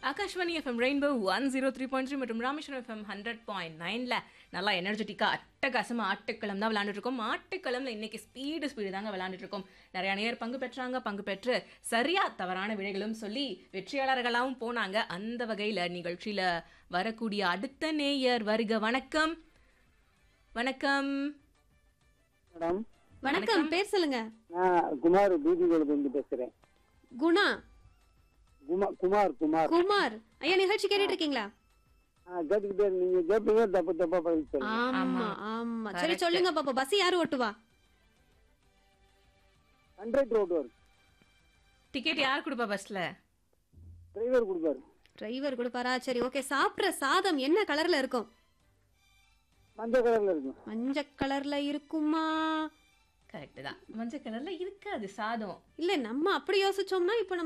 Akashvani FM rainbow one zero three point three மற்றும் Rameswaram FM hundred point நைனில் நல்லா எனர்ஜெட்டிக்காக அட்டகாசமாக ஆட்டுக்களம் தான் விளையாண்டுட்டு இருக்கோம் ஆட்டுக்களம்ல இன்னைக்கு ஸ்பீடு ஸ்பீடு தாங்க விளையாண்டுட்டு இருக்கோம் நிறைய நேர் பங்கு பெற்றாங்க பங்கு பெற்று சரியா தவறான விடைகளும் சொல்லி வெற்றியாளர்களாகவும் போனாங்க அந்த வகையில் நிகழ்ச்சியில் வரக்கூடிய அடுத்த நேயர் வருக வணக்கம் வணக்கம் மேடம் வணக்கம் பேர் சொல்லுங்க நான் குமார் பீதிகோடு இருந்து பேசுறேன் குணா குமார் குமார் குமார் குமார் ஐயா நிகழ்ச்சி கேட்டுட்டு இருக்கீங்களா ஆ, கேட்டுக்கிட்டே இரு. நீங்க கேட்பீங்க தப்பு தப்பா பதில் சொல்லுங்க ஆமா ஆமா சரி Correct. சொல்லுங்க பாப்பா பஸ் யாரு ஓட்டுவா ஹண்ட்ரட் ரோடு வரும் டிக்கெட் யார் கொடுப்பா பஸ்ல டிரைவர் கொடுப்பாரு டிரைவர் கொடுப்பாரா சரி ஓகே சாப்பிடுற சாதம் என்ன கலர்ல இருக்கும் மஞ்சள் கலர்ல இருக்கும் மஞ்சள் கலர்ல இருக்குமா கரெக்ட் தான் மஞ்சள் கலர்ல இருக்காது சாதம் இல்ல நம்ம அப்படி யோசிச்சோம்னா இப்போ